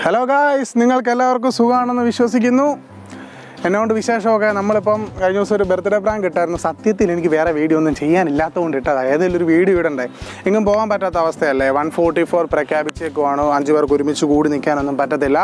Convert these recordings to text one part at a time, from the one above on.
hello guys നിങ്ങൾക്ക് എല്ലാവർക്കും സുഖമാണെന്ന് വിശ്വസിക്കുന്നു എന്നോണ്ട് വിശേഷമൊക്കെ നമ്മളിപ്പം കഴിഞ്ഞ ദിവസം ഒരു ബർത്ത്ഡേ പ്രാങ്ക് ഇട്ടായിരുന്നു സത്യത്തിൽ എനിക്ക് വേറെ വീഡിയോ ഒന്നും ചെയ്യാനില്ലാത്തതുകൊണ്ട് ഇട്ടതാണ് ഏതെങ്കിലും ഒരു വീഡിയോ ഇടണ്ടേ എങ്ങും പോകാൻ പറ്റാത്ത അവസ്ഥയല്ലേ വൺ ഫോർട്ടി ഫോർ പ്രഖ്യാപിച്ചേക്കുവാണോ അഞ്ച് പേർക്ക് ഒരുമിച്ച് കൂടി നിൽക്കാനൊന്നും പറ്റത്തില്ല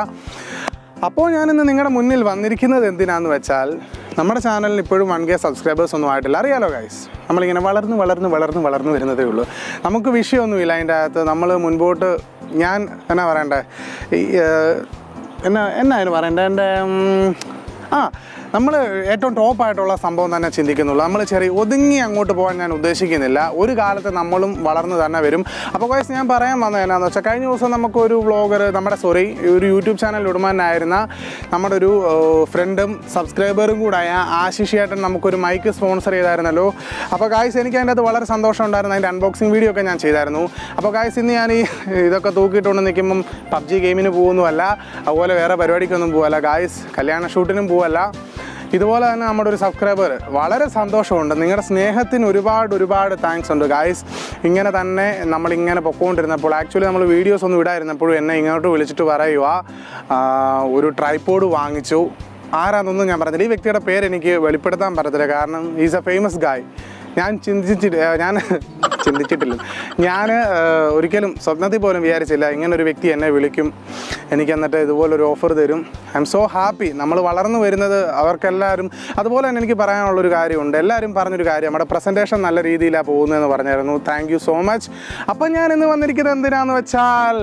അപ്പോൾ ഞാനിന്ന് നിങ്ങളുടെ മുന്നിൽ വന്നിരിക്കുന്നത് എന്തിനാന്ന് വെച്ചാൽ നമ്മുടെ ചാനലിന് ഇപ്പോഴും വൺ കെ സബ്സ്ക്രൈബേഴ്സ് ഒന്നും ആയിട്ടില്ല അറിയാലോ ഗൈസ് നമ്മളിങ്ങനെ വളർന്ന് വളർന്ന് വളർന്ന് വളർന്ന് വരുന്നതേ ഉള്ളൂ നമുക്ക് വിഷയമൊന്നുമില്ല അതിൻ്റെ അകത്ത് നമ്മൾ മുൻപോട്ട് ഞാൻ എന്നാ പറയണ്ടേ ഈ ഏഹ്, എന്നാ എന്നാ അതിന് പറയണ്ടേ എൻ്റെ ഉം, ആ നമ്മൾ ഏറ്റവും ടോപ്പായിട്ടുള്ള സംഭവം തന്നെ ചിന്തിക്കുന്നുള്ളൂ നമ്മൾ ചെറിയ ഒതുങ്ങി അങ്ങോട്ട് പോകാൻ ഞാൻ ഉദ്ദേശിക്കുന്നില്ല ഒരു കാലത്ത് നമ്മളും വളർന്നു തന്നെ വരും അപ്പോൾ വയസ്സ് ഞാൻ പറയാൻ വന്നത് എന്നാന്ന് വെച്ചാൽ കഴിഞ്ഞ ദിവസം നമുക്കൊരു വ്ളോഗർ നമ്മുടെ സോറി ഒരു യൂട്യൂബ് ചാനൽ ഉടമനായിരുന്ന നമ്മുടെ ഒരു ഫ്രണ്ടും സബ്സ്ക്രൈബറും കൂടായ ആശിഷ് ഏട്ടൻ നമുക്കൊരു മൈക്ക് സ്പോൺസർ ചെയ്തായിരുന്നല്ലോ അപ്പോൾ ഗായ്സ് എനിക്ക് അതിൻ്റെ അകത്ത് വളരെ സന്തോഷം ഉണ്ടായിരുന്നു അതിൻ്റെ അൺബോക്സിങ് വീഡിയോ ഒക്കെ ഞാൻ ചെയ്തായിരുന്നു അപ്പോൾ ഗായ്സ് ഇന്ന് ഞാൻ ഈ ഇതൊക്കെ തൂക്കിയിട്ടുകൊണ്ട് നിൽക്കുമ്പം പബ്ജി ഗെയിമിന് പോകുന്നുമല്ല അതുപോലെ വേറെ പരിപാടിക്കൊന്നും പോവല്ല ഗായ്സ് കല്യാണ ഷൂട്ടിനും പോവല്ല ഇതുപോലെ തന്നെ നമ്മുടെ ഒരു സബ്സ്ക്രൈബർ വളരെ സന്തോഷമുണ്ട് നിങ്ങളുടെ സ്നേഹത്തിന് ഒരുപാട് ഒരുപാട് താങ്ക്സ് ഉണ്ട് ഗായ്സ് ഇങ്ങനെ തന്നെ നമ്മളിങ്ങനെ പൊക്കോണ്ടിരുന്നപ്പോൾ ആക്ച്വലി നമ്മൾ വീഡിയോസ് ഒന്നും ഇടായിരുന്നപ്പോഴും എന്നെ ഇങ്ങോട്ട് വിളിച്ചിട്ട് പറയുക ആ, ഒരു ട്രൈപ്പോഡ് വാങ്ങിച്ചു ആരാന്നൊന്നും ഞാൻ പറഞ്ഞില്ല ഈ വ്യക്തിയുടെ പേര് എനിക്ക് വെളിപ്പെടുത്താൻ പറ്റത്തില്ല കാരണം ഈസ് എ ഫേമസ് ഗായ് ഞാൻ ചിന്തിച്ചിട്ട് ഞാൻ ചിന്തിച്ചിട്ടില്ല ഞാൻ ഒരിക്കലും സ്വപ്നത്തിൽ പോലും വിചാരിച്ചില്ല ഇങ്ങനെ ഒരു വ്യക്തി എന്നെ വിളിക്കും എനിക്ക് എന്നിട്ട് ഇതുപോലൊരു ഓഫർ തരും ഐ എം സോ ഹാപ്പി നമ്മൾ വളർന്നു വരുന്നത് അവർക്കെല്ലാവരും അതുപോലെ തന്നെ എനിക്ക് പറയാനുള്ളൊരു കാര്യമുണ്ട് എല്ലാവരും പറഞ്ഞൊരു കാര്യം നമ്മുടെ പ്രസൻറ്റേഷൻ നല്ല രീതിയിലാണ് പോകുന്നതെന്ന് പറഞ്ഞായിരുന്നു താങ്ക് യു സോ മച്ച് അപ്പം ഞാൻ ഇന്ന് വന്നിരിക്കുന്നത് എന്തിനാന്ന് വെച്ചാൽ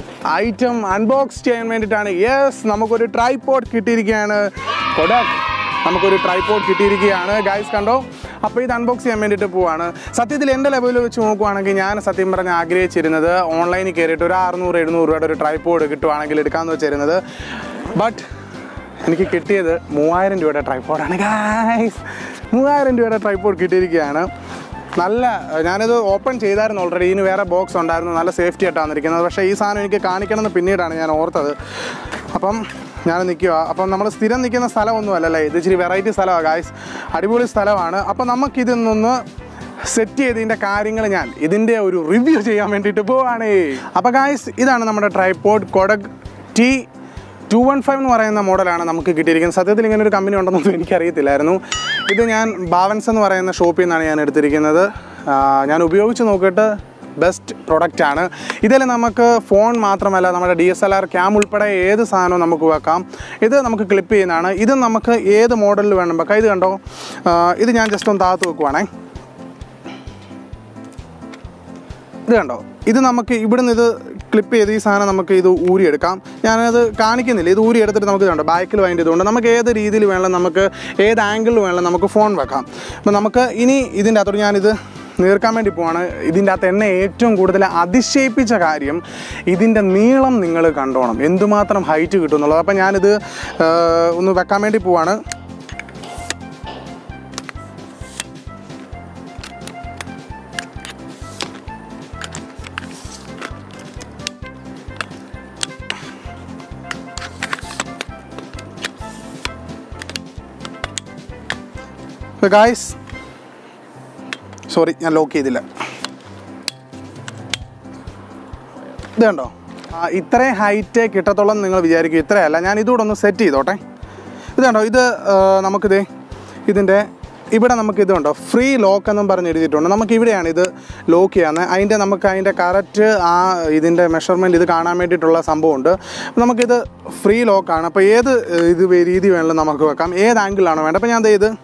ഐറ്റം അൺബോക്സ് ചെയ്യാൻ വേണ്ടിയിട്ടാണ് യെസ് നമുക്കൊരു ട്രൈപോഡ് കിട്ടിയിരിക്കുകയാണ് കൊടാക് നമുക്കൊരു ട്രൈപോഡ് കിട്ടിയിരിക്കുകയാണ് ഗൈസ് കണ്ടോ അപ്പോൾ ഇത് അൺബോക്സ് ചെയ്യാൻ വേണ്ടിയിട്ട് പോവാണ് സത്യത്തിൽ എൻ്റെ ലെവലിൽ വെച്ച് നോക്കുവാണെങ്കിൽ ഞാൻ സത്യം പറഞ്ഞ് ആഗ്രഹിച്ചിരുന്നത് ഓൺലൈനിൽ കയറിയിട്ട് ഒരു അറുന്നൂറ് എഴുന്നൂറ് രൂപയുടെ ഒരു ട്രൈപോഡ് കിട്ടുവാണെങ്കിൽ എടുക്കാമെന്ന് വെച്ചിരുന്നത് ബട്ട് എനിക്ക് കിട്ടിയത് മൂവായിരം രൂപയുടെ ട്രൈപോഡാണ് ഗൈസ് മൂവായിരം രൂപയുടെ ട്രൈപോഡ് കിട്ടിയിരിക്കുകയാണ് നല്ല ഞാനിത് ഓപ്പൺ ചെയ്തായിരുന്നു ഓൾറെഡി ഇതിന് വേറെ ബോക്സ് ഉണ്ടായിരുന്നു നല്ല സേഫ്റ്റി ആയിട്ടാണ് ഇരിക്കുന്നത് പക്ഷേ ഈ സാധനം എനിക്ക് കാണിക്കണമെന്ന് പിന്നീടാണ് ഞാൻ ഓർത്തത് അപ്പം ഞാൻ നിൽക്കുക അപ്പം നമ്മൾ സ്ഥിരം നിൽക്കുന്ന സ്ഥലമൊന്നും അല്ലല്ലേ ഇത് ഇച്ചിരി വെറൈറ്റി സ്ഥലമാണ് ഗായ്സ് അടിപൊളി സ്ഥലമാണ് അപ്പം നമുക്കിതിൽ നിന്ന് സെറ്റ് ചെയ്തതിൻ്റെ കാര്യങ്ങൾ ഞാൻ ഇതിൻ്റെ ഒരു റിവ്യൂ ചെയ്യാൻ വേണ്ടിയിട്ട് പോവാണേ അപ്പോൾ ഗായ്സ് ഇതാണ് നമ്മുടെ tripod Kodak T two one five എന്ന് പറയുന്ന മോഡലാണ് നമുക്ക് കിട്ടിയിരിക്കുന്നത് സത്യത്തിൽ ഇങ്ങനെ ഒരു കമ്പനി ഉണ്ടെന്നൊന്നും എനിക്കറിയത്തില്ലായിരുന്നു ഇത് ഞാൻ ബാവൻസ് എന്ന് പറയുന്ന ഷോപ്പിൽ നിന്നാണ് ഞാൻ എടുത്തിരിക്കുന്നത് ആ, ഞാൻ ഉപയോഗിച്ച് നോക്കിയിട്ട് ബെസ്റ്റ് പ്രൊഡക്റ്റ് ആണ് ഇതിൽ നമുക്ക് ഫോൺ മാത്രമല്ല നമ്മുടെ D S L R cam ഉൾപ്പെടെ ഏത് സാധനവും നമുക്ക് വെക്കാം ഇത് നമുക്ക് ക്ലിപ്പ് ചെയ്യുന്നതാണ് ഇത് നമുക്ക് ഏത് മോഡലിൽ വേണം വെക്കാം ഇത് കണ്ടോ ആ, ഇത് ഞാൻ ജസ്റ്റ് ഒന്ന് താത്ത് വെക്കുവാണേ ഇത് കണ്ടോ ഇത് നമുക്ക് ഇവിടുന്ന് ഇത് ക്ലിപ്പ് ചെയ്ത് ഈ സാധനം നമുക്ക് ഇത് ഊരിയെടുക്കാം ഞാനത് കാണിക്കുന്നില്ല ഇത് ഊരി എടുത്തിട്ട് നമുക്ക് കണ്ടോ ബാക്കിൽ വൈൻഡ് ചെയ്തുകൊണ്ട് നമുക്ക് ഏത് രീതിയിൽ വേണം നമുക്ക് ഏത് ആംഗിളിൽ വേണം നമുക്ക് ഫോൺ വെക്കാം അപ്പോൾ നമുക്ക് ഇനി ഇതിൻ്റെ അകത്തോട്ട് ഞാനിത് നീർക്കാൻ വേണ്ടി പോവാണ് ഇതിൻ്റെ അകത്ത് എന്നെ ഏറ്റവും കൂടുതൽ അതിശയിപ്പിച്ച കാര്യം ഇതിൻ്റെ നീളം നിങ്ങൾ കണ്ടോണം എന്തുമാത്രം ഹൈറ്റ് കിട്ടും എന്നുള്ളത് അപ്പോൾ ഞാനിത് ആ, ഒന്ന് വെക്കാൻ വേണ്ടി പോവാണ് ഗായ്സ് സോറി ഞാൻ ലോക്ക് ചെയ്തില്ല ഇത് കണ്ടോ ആ, ഇത്രയും ഹൈറ്റ് കിട്ടത്തോളം നിങ്ങൾ വിചാരിക്കും ഇത്രയല്ല ഞാൻ ഇതുകൂടെ ഒന്ന് സെറ്റ് ചെയ്തോട്ടെ ഇത് കണ്ടോ ഇത് ആ, നമുക്കിത് ഇതിൻ്റെ ഇവിടെ നമുക്ക് ഇത് കണ്ടോ ഫ്രീ ലോക്ക് എന്നും പറഞ്ഞ് എഴുതിയിട്ടുണ്ട് നമുക്ക് ഇവിടെയാണ് ഇത് ലോക്ക് ചെയ്യാവുന്നത് അതിൻ്റെ നമുക്ക് അതിൻ്റെ കറക്റ്റ് ആ ഇതിൻ്റെ മെഷർമെൻറ്റ് ഇത് കാണാൻ വേണ്ടിയിട്ടുള്ള സംഭവമുണ്ട് അപ്പോൾ നമുക്കിത് ഫ്രീ ലോക്കാണ് അപ്പോൾ ഏത് ഇത് രീതി വേണമെങ്കിലും നമുക്ക് വെക്കാം ഏത് ആംഗിളാണോ വേണ്ടത് അപ്പോൾ ഞാൻ ദേ ഇത്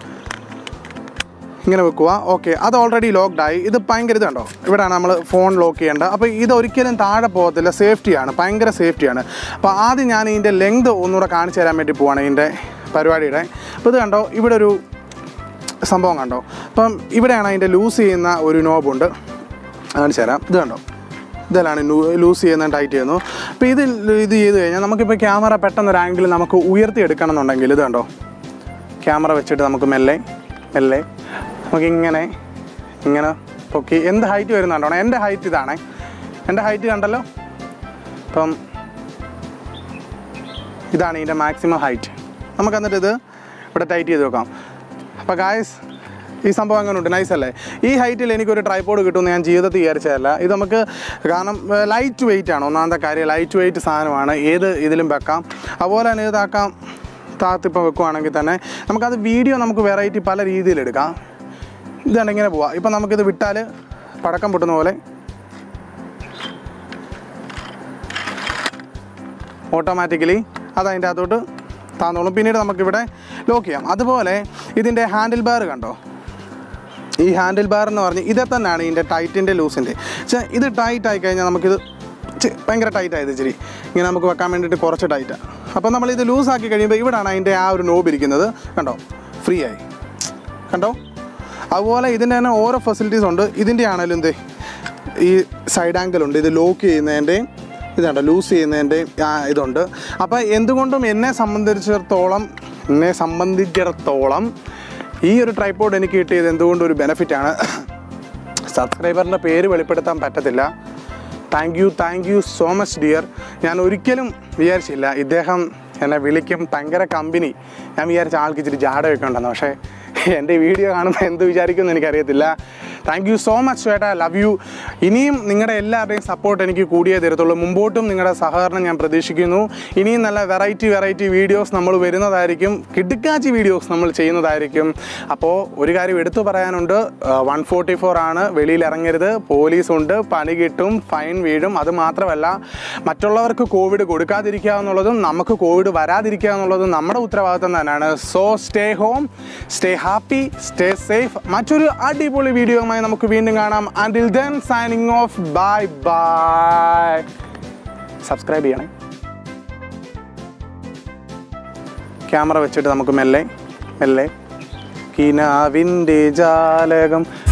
ഇങ്ങനെ വെക്കുക ഓക്കെ അത് ഓൾറെഡി ലോക്ക്ഡ് ആയി ഇത് ഭയങ്കര ഇത് കണ്ടോ ഇവിടെയാണ് നമ്മൾ ഫോൺ ലോക്ക് ചെയ്യേണ്ടത് അപ്പോൾ ഇത് ഒരിക്കലും താഴെ പോകത്തില്ല സേഫ്റ്റിയാണ് ഭയങ്കര സേഫ്റ്റിയാണ് അപ്പോൾ ആദ്യം ഞാൻ ഇതിൻ്റെ ലെങ്ത് ഒന്നുകൂടെ കാണിച്ചു തരാൻ വേണ്ടി പോവാണ് ഇതിൻ്റെ പരിപാടിയുടെ അപ്പോൾ ഇത് കണ്ടോ ഇവിടെ ഒരു സംഭവം കണ്ടോ അപ്പം ഇവിടെയാണ് അതിൻ്റെ ലൂസ് ചെയ്യുന്ന ഒരു നോബുണ്ട് കാണിച്ചു തരാം ഇത് കണ്ടോ ഇതിലാണ് ലൂസ് ചെയ്യുന്ന ടൈറ്റ് ചെയ്യുന്നു അപ്പോൾ ഇത് ഇത് ചെയ്ത് കഴിഞ്ഞാൽ നമുക്കിപ്പോൾ ക്യാമറ പെട്ടെന്ന് ഒരു ആംഗിൾ നമുക്ക് ഉയർത്തിയെടുക്കണം എന്നുണ്ടെങ്കിൽ ഇത് കണ്ടോ ക്യാമറ വെച്ചിട്ട് നമുക്ക് മെല്ലെ മെല്ലെ നമുക്ക് ഇങ്ങനെ ഇങ്ങനെ പൊക്കി എന്ത് ഹൈറ്റ് വരുന്നുണ്ടോ എൻ്റെ ഹൈറ്റ് ഇതാണേ എൻ്റെ ഹൈറ്റ് കണ്ടല്ലോ അപ്പം ഇതാണ് ഇതിൻ്റെ മാക്സിമം ഹൈറ്റ് നമുക്ക് എന്നിട്ട് ഇത് ഇവിടെ ടൈറ്റ് ചെയ്ത് വെക്കാം അപ്പോൾ ഗായ്സ് ഈ സംഭവം അങ്ങനെ ഉണ്ട് നൈസ് അല്ലേ ഈ ഹൈറ്റിൽ എനിക്കൊരു ട്രൈപ്പോഡ് കിട്ടുമെന്ന് ഞാൻ ജീവിതത്തിൽ വിചാരിച്ചതല്ല ഇത് നമുക്ക് കാരണം ലൈറ്റ് വെയിറ്റ് ആണ് ഒന്നാമത്തെ കാര്യം ലൈറ്റ് വെയിറ്റ് സാധനമാണ് ഏത് ഇതിലും വെക്കാം അതുപോലെ തന്നെ ഇതാക്കാം താത്തിപ്പം വെക്കുവാണെങ്കിൽ തന്നെ നമുക്കത് വീഡിയോ നമുക്ക് വെറൈറ്റി പല രീതിയിൽ എടുക്കാം ഇതാണ് ഇങ്ങനെ പോവാം ഇപ്പം നമുക്കിത് വിട്ടാൽ പടക്കം പൊട്ടുന്ന പോലെ ഓട്ടോമാറ്റിക്കലി അത് അതിൻ്റെ അകത്തോട്ട് താന്നോളും പിന്നീട് നമുക്കിവിടെ ലോക്ക് ചെയ്യാം അതുപോലെ ഇതിൻ്റെ ഹാൻഡിൽ ബാർ കണ്ടോ ഈ ഹാൻഡിൽ ബാർ എന്ന് പറഞ്ഞ് ഇതേ തന്നെയാണ് ഇതിൻ്റെ ടൈറ്റിൻ്റെ ലൂസിൻ്റെ പക്ഷേ ഇത് ടൈറ്റ് ആയി കഴിഞ്ഞാൽ നമുക്കിത് ചെ- ഭയങ്കര ടൈറ്റ് ആയത് ഇച്ചിരി ഇങ്ങനെ നമുക്ക് വെക്കാൻ വേണ്ടിയിട്ട് കുറച്ച് ടൈറ്റാണ് അപ്പോൾ നമ്മൾ ഇത് ലൂസാക്കി കഴിയുമ്പോൾ ഇവിടെയാണ് അതിൻ്റെ ആ ഒരു നോബ് ഇരിക്കുന്നത് കണ്ടോ ഫ്രീ ആയി കണ്ടോ അതുപോലെ ഇതിൻ്റെ തന്നെ ഓരോ ഫെസിലിറ്റീസ് ഉണ്ട് ഇതിൻ്റെ ആണെങ്കിലും എന്തേ ഈ സൈഡ് ആംഗിൾ ഉണ്ട് ഇത് ലോക്ക് ചെയ്യുന്നതിൻ്റെയും ഇതുണ്ട് ലൂസ് ചെയ്യുന്നതിൻ്റെയും ഇതുണ്ട് അപ്പോൾ എന്തുകൊണ്ടും എന്നെ സംബന്ധിച്ചിടത്തോളം എന്നെ സംബന്ധിച്ചിടത്തോളം ഈ ഒരു ട്രൈപ്പോഡ് എനിക്ക് കിട്ടിയത് എന്തുകൊണ്ടും ഒരു ബെനിഫിറ്റാണ് സബ്സ്ക്രൈബറിൻ്റെ പേര് വെളിപ്പെടുത്താൻ പറ്റത്തില്ല thank you thank you so much dear ഞാൻ ഒരിക്കലും വിചാരിച്ചില്ല ഇദ്ദേഹം എന്നെ വിളിക്കും ഭയങ്കര കമ്പനി ഞാൻ വിചാരിച്ച ആൾക്ക് ഇച്ചിരി ജാടയൊക്കെ ഉണ്ടെന്ന് പക്ഷേ എൻ്റെ വീഡിയോ കാണുമ്പോൾ എന്ത് വിചാരിക്കുമെന്ന് എനിക്കറിയത്തില്ല താങ്ക് യു സോ മച്ച് ചേട്ടാ ലവ് യു ഇനിയും നിങ്ങളുടെ എല്ലാവരുടെയും സപ്പോർട്ട് എനിക്ക് കൂടിയേ തരത്തുള്ളൂ മുമ്പോട്ടും നിങ്ങളുടെ സഹകരണം ഞാൻ പ്രതീക്ഷിക്കുന്നു ഇനിയും നല്ല വെറൈറ്റി വെറൈറ്റി വീഡിയോസ് നമ്മൾ വരുന്നതായിരിക്കും കിടുക്കാച്ചി വീഡിയോസ് നമ്മൾ ചെയ്യുന്നതായിരിക്കും അപ്പോൾ ഒരു കാര്യം എടുത്തു പറയാനുണ്ട് വൺ ഫോർട്ടി ഫോർ ആണ് വെളിയിൽ ഇറങ്ങരുത് പോലീസുണ്ട് പണി കിട്ടും ഫൈൻ വീഴും അത് മാത്രമല്ല മറ്റുള്ളവർക്ക് കോവിഡ് കൊടുക്കാതിരിക്കുക എന്നുള്ളതും നമുക്ക് കോവിഡ് വരാതിരിക്കുക എന്നുള്ളതും നമ്മുടെ ഉത്തരവാദിത്വം തന്നെയാണ് so stay home stay happy stay safe മറ്റൊരു അടിപൊളി വീഡിയോയുമായി നമുക്ക് വീണ്ടും കാണാം ആൻഡിൽ then signing off bye bye subscribe ചെയ്യണേ ക്യാമറ വെച്ചിട്ട് നമുക്ക് മെല്ലെ മെല്ലെ കിനാവിൻ്റെ ജാലകം